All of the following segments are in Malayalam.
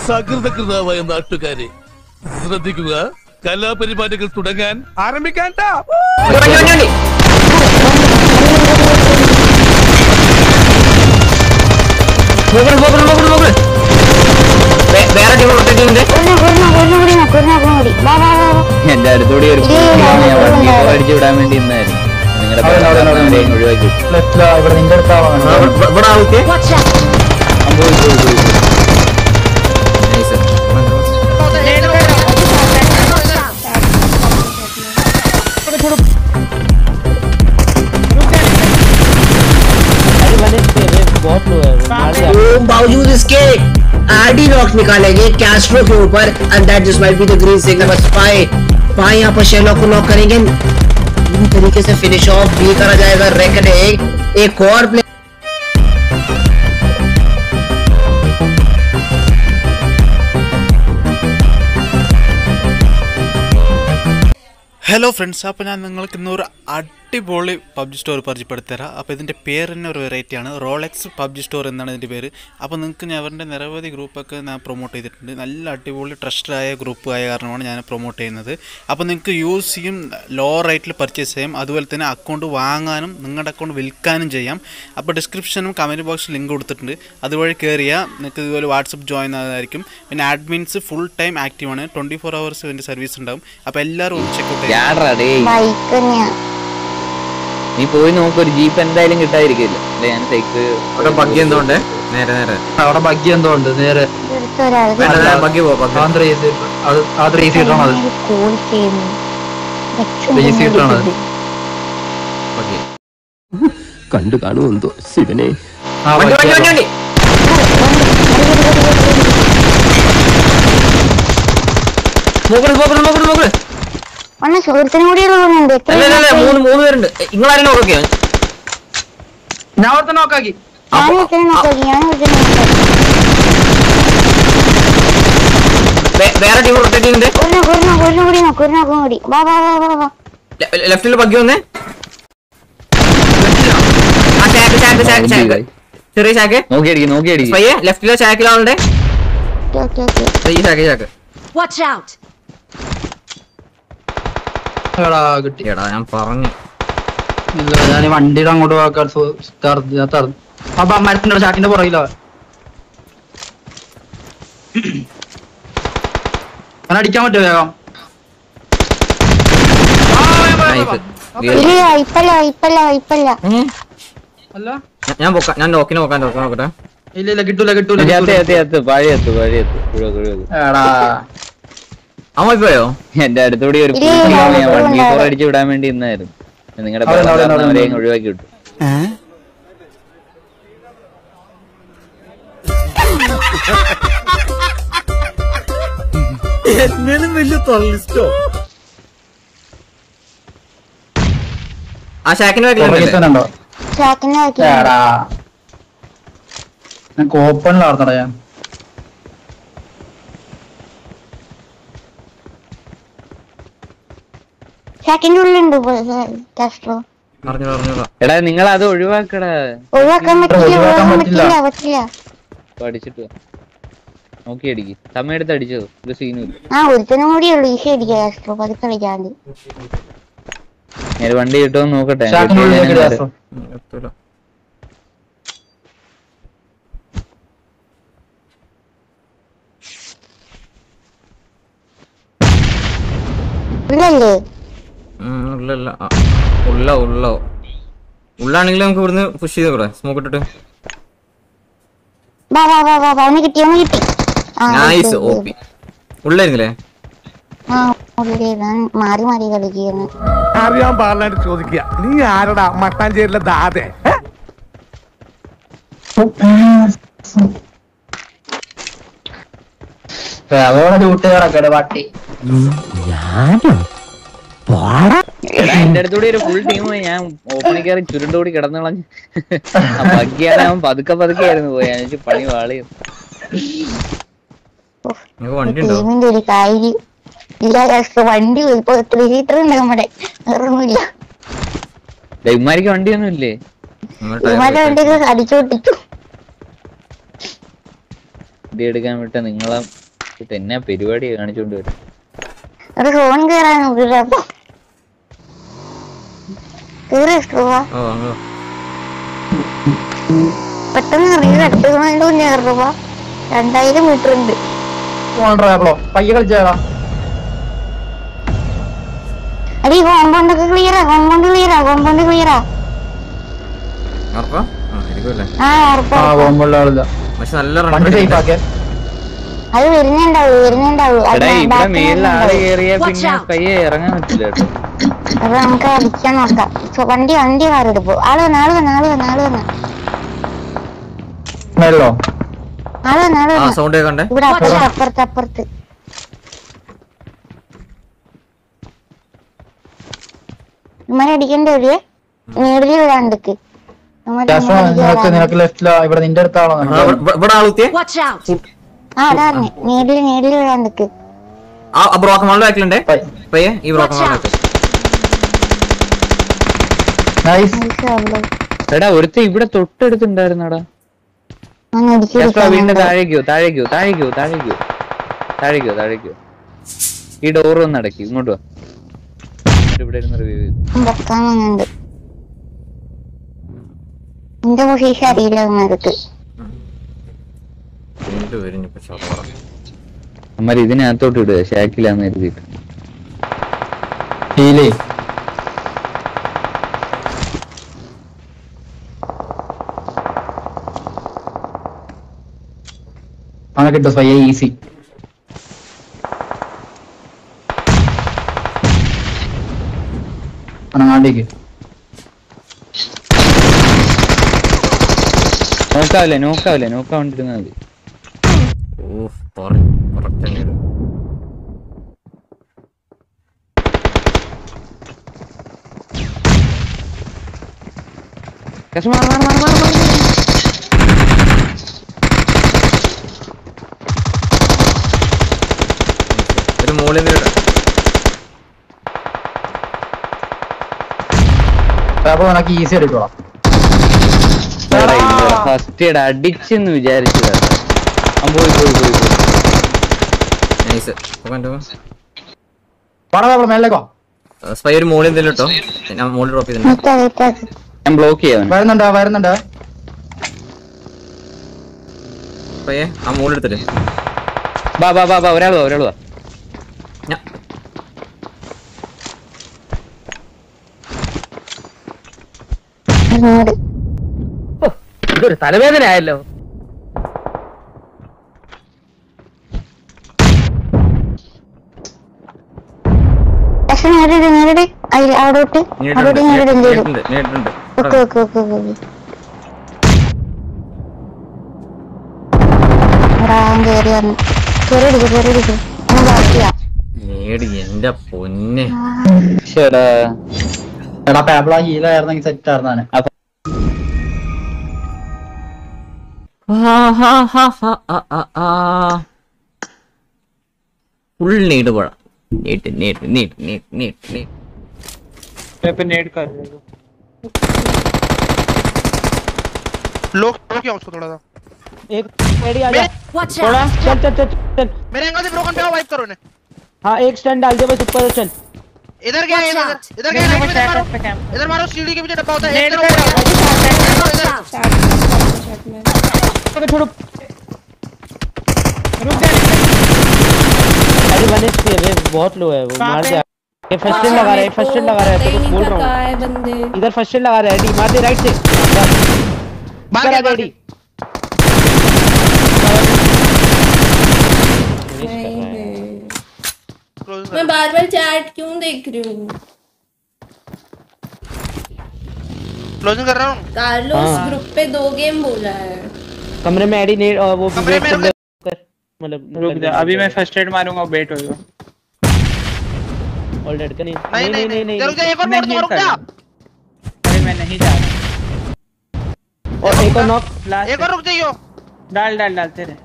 സകൃതകൃതാവായ നാട്ടുകാരെ ശ്രദ്ധിക്കുക കലാപരിപാടികൾ തുടങ്ങാൻ ആരംഭിക്കാൻ വണ്ടി വണ്ടി വണ്ടി നോക്കണം നോക്കണം നോക്കണം നോക്കണം വേ- വേറെ ടീം റൊട്ടേറ്റ് ചെയ്യുന്നുണ്ട് കൊന്നു കൊന്നു കൊന്നു കൂടി നോക്ക് കൊന്നു നോക്കണം കൂടി വാ വാ വാ വാ എന്റെ അടുത്തൂടി ഒരു ഇല്ല, ഇല്ല, ഞാൻ ഇല്ല, വണ്ടി ഇല്ല. അടിച്ചു വിടാൻ വേണ്ടി ഇന്നായിരുന്നു നിങ്ങളുടെ അവിടെ, അവിടെ, അവിടെ, അവിടെ. ഒഴിവാക്കി വിട്ടു. ലെഫ്റ്റിലാ ഇവിടെ നിന്റെ അടുത്താണ് ആ, ഇവ- ഇവിടെ ആൾക്ക് Watch out. പോയി, പോയി, പോയി, പോയി. നൈസ് ओम बावजूद इसके आरडी लॉक निकालेंगे कैस्ट्रो के ऊपर and that this might be the green signal बस स्पाई स्पाई यहाँ पर शेलॉक को लॉक करेंगे पूरी तरीके से फिनिश ऑफ भी करा जाएगा रेकन एक एक और प्ले ഹലോ ഫ്രണ്ട്സ് അപ്പോൾ ഞാൻ നിങ്ങൾക്ക് ഇന്നൊരു അടിപൊളി പബ്ജി സ്റ്റോർ പരിചയപ്പെടുത്തരാം അപ്പോൾ ഇതിൻ്റെ പേര് തന്നെ ഒരു വെറൈറ്റിയാണ് റോളെക്സ് പബ്ജി സ്റ്റോർ എന്നാണ് ഇതിൻ്റെ പേര് അപ്പോൾ നിങ്ങൾക്ക് ഞാൻ അവരുടെ നിരവധി ഗ്രൂപ്പൊക്കെ ഞാൻ പ്രൊമോട്ട് ചെയ്തിട്ടുണ്ട് നല്ല അടിപൊളി ട്രസ്റ്റഡ് ആയ ഗ്രൂപ്പ് ആയ കാരണമാണ് ഞാൻ പ്രൊമോട്ട് ചെയ്യുന്നത് അപ്പോൾ നിങ്ങൾക്ക് യൂസ് ചെയ്യും ലോ റേറ്റിൽ പർച്ചേസ് ചെയ്യാം അതുപോലെ തന്നെ അക്കൗണ്ട് വാങ്ങാനും നിങ്ങളുടെ അക്കൗണ്ട് വിൽക്കാനും ചെയ്യാം അപ്പോൾ ഡിസ്ക്രിപ്ഷനും കമൻറ്റ് ബോക്സിൽ ലിങ്ക് കൊടുത്തിട്ടുണ്ട് അതുവഴി കയറിയാൽ നിങ്ങൾക്ക് ഇതുപോലെ വാട്സപ്പ് ജോയിൻ ആയതായിരിക്കും പിന്നെ അഡ്മിൻസ് ഫുൾ ടൈം ആക്റ്റീവാണ് ട്വൻറ്റി ഫോർ അവേഴ്സ് ഇതിൻ്റെ സർവീസ് ഉണ്ടാവും അപ്പോൾ എല്ലാവരും ഒന്ന് ചെക്കൗട്ട് ചെയ്യാം യാട്രാ ഡേ ബൈക്ക് തന്നെയാ നീ പോയി നോക്ക് ഒരു ജീപ്പ് എന്തായാലും കിട്ടാതിരിക്കില്ല അല്ലെ ഞാൻ സൈക്കിൾ അവിടെ ബഗ്ഗി എന്തുകൊണ്ട് നേരെ നേരെ അവിടെ ബഗ്ഗി എന്തോ ഉണ്ട് നേരെ എടുത്ത ഒരാൾ വേണ്ട ബഗ്ഗി പോ ബഗ്ഗി ആ ത്രേസ് അത് ആ ത്രേസ് കിട്ടണം അത് കോൾ ചെയ്യുന്നു Easy ആയിട്ടാണ് അത്. ബഗ്ഗി കണ്ടു കാണുമെന്തോ ശിവനെ ആ വണ്ടി ബഗ്ഗി വണ്ടി വണ്ടി വണ്ടി നോക്കണം നോക്കണം നോക്കണം നോക്കണം ഒന്ന് സുഹൃത്തിനും കൂടി ഉള്ളതുകൊണ്ട് എത്ര അല്ല അല്ല അല്ല മൂന്ന് മൂന്ന് പേരുണ്ട് നിങ്ങളാരും നോക്കിയോ ഞാൻ അവിടെ നോക്കാക്കി ഞാൻ ഒരുത്തനെ നോക്കി ഞാൻ ഒരുത്തനെ നോക്കി വേ- വേറെ ടീം റൊട്ടേറ്റ് ചെയ്യുന്നുണ്ട് കൊന്നു കൊന്നു കൊന്നു കൂടി നോക്ക് കൊന്നു നോക്കും കൂടി വാ വാ വാ വാ വാ ലെഫ്റ്റിൽ ബഗ്ഗി വന്നേ ആ ഷാക്ക് ഷാക്ക് ഷാക്ക് ഷാക്ക് ചെറിയ ഷാക്ക് നോക്കി അടിക്കും നോക്കി അടിക്കും പയ്യെ ലെഫ്റ്റിലെ ഷാക്കിലാളുടെ ഓക്കെ ഓക്കെ ഓക്കെ ഈ ഷാക്ക് ഷാക്ക് വാച്ച് ഔട്ട് എടാ കിട്ടി എടാ ഞാൻ പറഞ്ഞു ഇല്ല ഞാൻ വണ്ടിയുടെ അങ്ങോട്ട് പോകാൻ തറഞ്ഞു ഞാൻ തറഞ്ഞു അപ്പൊ മരത്തിന്റെ ചാക്കിന്റെ പുറകിലോ ഞാൻ അടിക്കാൻ പറ്റുമോ വേഗം ആ, വേഗം, വേഗം, നൈസ് വേഗം. ഇല്ല ഇപ്പല്ല ഇപ്പല്ല ഇപ്പല്ല അല്ല ഞാൻ പൊക്കാം ഞാൻ നോക്കിനെ നോക്കാൻ നോക്കാൻ നോക്കട്ടെ ഇല്ല ഇല്ല കിട്ടൂല കിട്ടൂല എത്തി കിട്ടൂല. എത്തി എത്ത് പഴയ എത്ത് പഴയ എത്ത് കുഴ കുഴ എടാ അവൻ പോയോ എന്റെ അടുത്തൂടി ഒരു ഇല്ല, പുള്ളി ഇല്ല, ഞാൻ വണ്ടി ഉണ്ടാവും. ഫോർ അടിച്ചു വിടാൻ വേണ്ടി ഇന്നായിരുന്നു നിങ്ങളുടെ അവിടെ, അവിടെ, അവിടെ, അവരെ അവിടെ. ഒഴിവാക്കി വിട്ടു ആ ഷാക്കിന്റെ പുറകിൽ ബാക്കിൽ തന്നെ ഉണ്ടോ ട്രാക്കിനെ നോക്കി എടാ ഞാൻ ഓപ്പണിലാർന്നടാ ഞാൻ ട്രാക്കിന്റെ ഉള്ളിലുണ്ട് കാസ്ട്രോ പറഞ്ഞു പറഞ്ഞു എടാ നിങ്ങൾ അത് ഒഴിവാക്കടാ ഒഴിവാക്കാൻ പറ്റില്ല ഒഴിവാക്കാൻ ഒഴിവാക്കാൻ പറ്റില്ല. പറ്റില്ല പറ്റില്ല പഠിച്ചിട്ട് വാ. നോക്കി അടിക്ക് സമയം എടുത്ത് അടിച്ചോ ഒരു സീനും ഇല്ല ആ ഒരുത്തനും കൂടി ഉള്ളു ഈസി അടിക്കുക കാസ്ട്രോ പതുക്കെ കളിക്കാൻ മതി ഞാൻ വണ്ടി കിട്ടുമോ നോക്കട്ടെ ചാക്കിന്റെ ഉള്ളിലേക്ക് കിട്ടിയാ ഇടാ, ഞാൻ അസ്ട്രോ. എത്തൂല ഇല്ലല്ലേ ഉം, ഉള്ളില്ല ആ, ഉള്ള ഉള്ള ഉള്ളാണെങ്കിൽ നമുക്ക് ഇവിടുന്ന് പുഷ് ചെയ്ത് കൂടെ സ്മോക്ക് ഇട്ടിട്ട് വാ വാ വാ വാ വാ ഒന്ന് കിട്ടി ഒന്ന് കിട്ടി ആ നൈസ് ഓക്കേ, ഓ ഓക്കേ. പി ഉള്ളായിരുന്നില്ലേ ആ ഉള്ളിൽ ഞാൻ മാറി മാറി കളിക്കുന്നു അറിയാൻ പാടില്ലാണ്ട് ചോദിക്കുക നീ ആരടാ മട്ടാഞ്ചേരിയിലെ ദാതെ ഏ? അതോടെ ചൂട്ട് കിടക്കട പട്ടി എടാ, എന്റെ അടുത്തൂടി ഒരു ഫുൾ ടീം ഞാൻ ഓപ്പണിൽ കയറി ചുരുണ്ടോടി കിടന്നു കളഞ്ഞ് ബഗ്ഗിയാണ് അവൻ പതുക്കെ പതുക്കെ ആയിരുന്നു പോയി ഞാൻ വിചാരിച്ചു പണി വാളിയും നിങ്ങൾക്ക് വണ്ടി ഉണ്ടോ ടീമിന്റെ ഒരു കാര്യം ഇല്ല കാസ്ട്രോ വണ്ടി ഇപ്പൊ ത്രീ സീറ്റർ ഉണ്ട് നമ്മുടെ വേറൊന്നുമില്ല ഇമാരിക്ക് വണ്ടിയൊന്നും ഇല്ലേ നമ്മുടെ ടയർ ഇവന്മാരുടെ വണ്ടിയൊക്കെ അടിച്ചു പൊട്ടിച്ചു വണ്ടി എടുക്കാൻ വിട്ട നിങ്ങളെ ഇത് എന്നാ പരിപാടി കാണിച്ചോണ്ട് വരും ഒരു ഫോൺ കേറാൻ നോക്കില്ല കേറി പോവാ ഓ അങ്ങ് പെട്ടെന്ന് അറിയ രണ്ട് മണിക്കൂർ കയറുക രണ്ടായിരം മീറ്റർ ഉണ്ട് പോണോ പയ്യെ കളിച്ചാടാ അടി കോമ്പൗണ്ട് ഒക്കെ ക്ലിയറാ കോമ്പൗണ്ട് ക്ലിയറാ കോമ്പൗണ്ട് ക്ലിയറാ ഉറപ്പാ ആ ഇരിക്കുമല്ലേ ആ ഉറപ്പാ ആ പോകുമ്പോഴുള്ള ആളില്ല പക്ഷെ നല്ല വണ്ടി റൺ സേഫ് ആക്കിയ അത് വരുന്നുണ്ടാവും വരുന്നുണ്ടാവും അത് എടാ ഇവിടെ back ൽ മേലിൽ ആള് വരുന്നുണ്ടാവും. കേറിയാ പിന്നെ പയ്യെ ഇറങ്ങാൻ പറ്റില്ല കേട്ടോ അപ്പൊ നമുക്ക് അടിക്കാൻ നോക്കാം സോ, വണ്ടി വണ്ടി മാറിയെടുപ്പോ ആള് വന്ന് ആള് വന്ന് ആള് വന്ന് ആള് വന്ന് മേലോ ആള് വന്ന് ആള് ആ വന്ന് സൗണ്ട് കേൾക്കണ്ടേ ഇവിടെ അപ്പുറത്ത് അപ്പുറത്ത് അപ്പുറത്ത് ഇമ്മനെ അടിക്കേണ്ട ഒരു നേടില് വിടാണ്ടിക്ക് ക്യാഷ് നിനക്ക് നിനക്ക് ലെഫ്റ്റിലാ ഇവിടെ നിന്റെ അടുത്താണോ ആ, ഇവിടെ- ഇവിടെ- ഇവിടെ ആളുത്തിയെ ആ അതാ നേടില് നേടില് വിടാണ്ടിക്ക് ആ ബ്രോക്കൻ മാളിന്റെ ബാക്കിലുണ്ടേ പയ്യെ. പയ്യെ ഈ ബ്രോക്കൻ മാളിന്റെ ബാക്കിൽ നൈസ് എടാ ഒരുത്ത ഇവിടെ തൊട്ടടുത്തുണ്ടായിരുന്നടാ ജസ്റ്റ് വീടിന്റെ താഴേക്കോ താഴേക്കോ താഴേക്കോ താഴേക്കോ താഴേക്കോ താഴേക്കോ ഈ ഡോർ ഒന്ന് അടക്കി ഇങ്ങോട്ട് വാ ഇവിടെ ഇരുന്ന് റിവ്യൂ ചെയ്തു വെക്കാൻ വന്നുണ്ട് എന്റെ പൊസിഷൻ അറിയില്ല അവന്മാർക്ക് വീണ്ടും വരും ഇപ്പൊ ചോറ അമ്മ ഇതിനകത്തോട്ട് ഇടുക ഷാക്കിലാന്ന് കരുതിയിട്ട് ഹീലേ അങ്ങനെ കിട്ടും സ്വയ ഈസി അനങ്ങാണ്ടേക്ക് നോക്കാവില്ല നോക്കാവില്ല നോക്കാണ്ടിരുന്നാ മതി ഓ കറക്റ്റ് തന്നെ ഇടും കശ മാറ് മാറ് മാറ് മാറ് മാറ്. ഒരു മുകളിൽ നിന്ന് ഇടാം അപ്പൊ നിനക്ക് ഈസി എടുക്കുക എടാ, ഇല്ല. ഫസ്റ്റ് എയ്ഡ് അടിച്ചെന്ന് വിചാരിച്ചതാ ആ, പോയി പോയി പോയി പോയി നൈസ് വളരെ മേലേക്കോ സ്പൈ ഒരു മുകളിൽ എന്തെങ്കിലും ഇട്ടോ ഞാൻ മുകളിൽ ഡ്രോപ്പ് ചെയ്തിട്ടുണ്ട് ഞാൻ ബ്ലോക്ക് ചെയ്യാൻ വരുന്നുണ്ട് വരുന്നുണ്ട് പയ്യെ ആ മുകളിൽ എടുത്തിട്ട് ബാ ബാ ബാ ബാ ഒരാൾ വാ ഒരാൾ വാ ഞാൻ ഇതൊരു തലവേദന ആയല്ലോ പക്ഷെ നേരിട് നേരിട് അയ്- അവിടോട്ട് അവിടോട്ട് നേരിട് എന്ത് ചെയ്തു നേരിട്ടുണ്ട് നേരിട്ടുണ്ട് ഓക്കെ ഓക്കെ ഓക്കെ ഓക്കെ എടാ അവൻ കേറി വന്നു കേറി എടുക്കും കേറി എടുക്കും ഒന്ന് ബാക്കിയാ നേടി എന്റെ പൊന്നെ ചേടാ എടാ പാബ്ല ഹീലായിരുന്നെങ്കിൽ സെറ്റ് ആയിരുന്നാണ് ഫുൾ നീട് പഴ നീട്ട് നീട്ട് നീട്ട് നീട്ട് നീട്ട് നീട്ട് लोग तो क्या उसको थोड़ा सा Watch out! चल चल चल चल मेरे एंगल से ब्रोकन पे वाइप करो ने हाँ एक स्टैंड डाल दे बस ऊपर चल इधर गया Watch इधर out. इधर गया राइट में इधर मारो इधर मारो सीढ़ी के पीछे डब्बा होता है एक तरफ ऊपर गया। Watch out! अबे छोड़ो अरे वन एच है वे बहुत लो है वो मार दे ये फर्स्ट एड लगा रहा है फर्स्ट एड लगा रहा है तो बोल रहा हूँ बंदे इधर फर्स्ट एड लगा रहा है डी मार दे राइट से भाग करा गया, दे भाग डी Close मैं बार बार चैट क्यों देख रही हूँ क्लोजिंग कर रहा हूँ कार्लोस हाँ। ग्रुप पे दो गेम बोला है कमरे में एडी ने वो कमरे वेट में कर रुक ले कर मतलब रुक जा अभी मैं फर्स्ट एड मारूंगा वेट होगा ऑल डेड का नहीं नहीं नहीं नहीं नहीं रुक जा एक और मोड़ दूंगा रुक जा अरे मैं नहीं जा रहा और एक और नॉक लास्ट एक और रुक जाइयो डाल डाल डालते रहे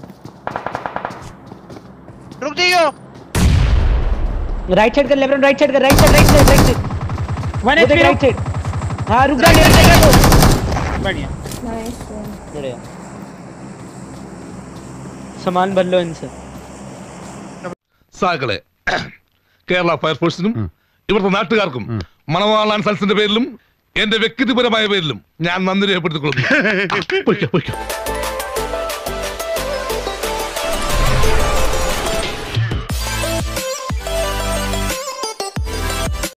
रुक जाइयो राइट साइड कर लेफ्ट राइट साइड कर right side right side right side one वो देख राइट एचपी साइड हाँ रुक जा लेफ्ट साइड बढ़िया नाइस बढ़िया सामान भर लो इनसे സാക്കളെ കേരള ഫയർഫോഴ്സിനും ഇവിടുത്തെ നാട്ടുകാർക്കും മണവാളാൻ സൽസിന്റെ പേരിലും എന്റെ വ്യക്തിപരമായ പേരിലും ഞാൻ നന്ദി രേഖപ്പെടുത്തിക്കൊള്ളുന്നു പൊയ്ക്കോ, പൊയ്ക്കോ.